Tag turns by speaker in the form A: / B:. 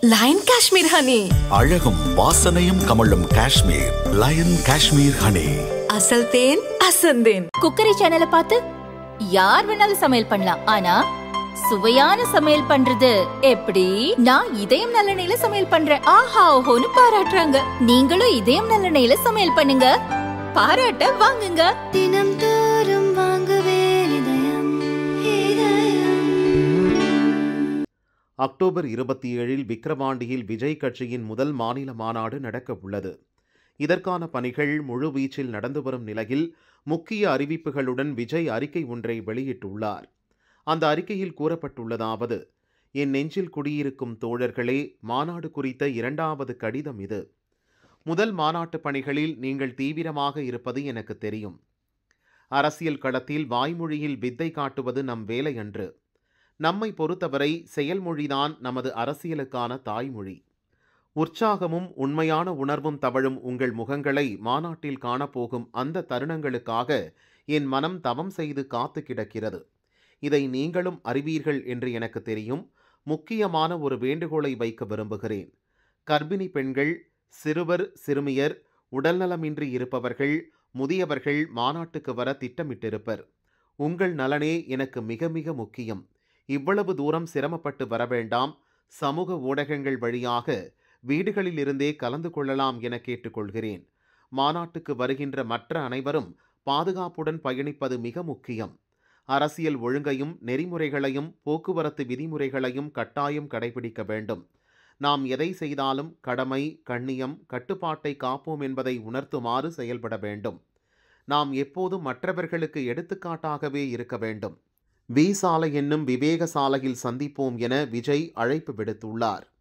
A: line Kashmir honey
B: அழகும் வாசனையும் கமழும் காஷ்மீர் லயன் காஷ்மீர் ஹனி
A: அசல் தேன் அசந்தேன்
C: குக்கரி சேனலை பார்த்து யார் வேணாலும் சமையல் பண்ணலாம் ஆனா சுவையான சமையல் பண்றது எப்படி நான் இதயம் நல்லெண்ணெயில சமையல் பண்றேன் ஆஹா ஓஹோன்னு பாராட்டுறாங்க நீங்களும் இதயம் நல்லெண்ணெயில சமையல் பண்ணுங்க பாராட்ட வாங்குங்க
D: தினம் தோறும் வாங்குவே இதயம் இதயம்
E: அக்டோபர் இருபத்தி ஏழில் விக்கிரவாண்டியில் விஜய் கட்சியின் முதல் மாநில மாநாடு நடக்க உள்ளது இதற்கான பணிகள் முழுவீச்சில் நடந்து வரும் நிலையில் முக்கிய அறிவிப்புகளுடன் விஜய் அறிக்கை ஒன்றை வெளியிட்டுள்ளார் அந்த அறிக்கையில் கூறப்பட்டுள்ளதாவது என் நெஞ்சில் குடியிருக்கும் தோழர்களே மாநாடு குறித்த இரண்டாவது கடிதம் இது முதல் மாநாட்டு பணிகளில் நீங்கள் தீவிரமாக இருப்பது எனக்கு தெரியும் அரசியல் களத்தில் வாய்மொழியில் வித்தை காட்டுவது நம் வேலை அன்று நம்மை பொறுத்தவரை செயல்மொழிதான் நமது அரசியலுக்கான தாய்மொழி உற்சாகமும் உண்மையான உணர்வும் தவழும் உங்கள் முகங்களை மாநாட்டில் காணப்போகும் அந்த தருணங்களுக்காக என் மனம் தவம் செய்து காத்து கிடக்கிறது இதை நீங்களும் அறிவீர்கள் என்று எனக்கு தெரியும் முக்கியமான ஒரு வேண்டுகோளை வைக்க விரும்புகிறேன் கர்ப்பிணி பெண்கள் சிறுவர் சிறுமியர் உடல்நலமின்றி இருப்பவர்கள் முதியவர்கள் மாநாட்டுக்கு வர திட்டமிட்டிருப்பர் உங்கள் நலனே எனக்கு மிக மிக முக்கியம் இவ்வளவு தூரம் சிரமப்பட்டு வர வேண்டாம் சமூக ஊடகங்கள் வழியாக வீடுகளில் இருந்தே கலந்து கொள்ளலாம் என கேட்டுக்கொள்கிறேன் மாநாட்டுக்கு வருகின்ற மற்ற அனைவரும் பாதுகாப்புடன் பயணிப்பது மிக முக்கியம் அரசியல் ஒழுங்கையும் நெறிமுறைகளையும் போக்குவரத்து விதிமுறைகளையும் கட்டாயம் கடைபிடிக்க வேண்டும் நாம் எதை செய்தாலும் கடமை கண்ணியம் கட்டுப்பாட்டை காப்போம் என்பதை உணர்த்துமாறு செயல்பட வேண்டும் நாம் எப்போதும் மற்றவர்களுக்கு எடுத்துக்காட்டாகவே இருக்க வேண்டும் வி சாலை என்னும் விவேக சாலையில் சந்திப்போம் என விஜய் அழைப்பு விடுத்துள்ளார்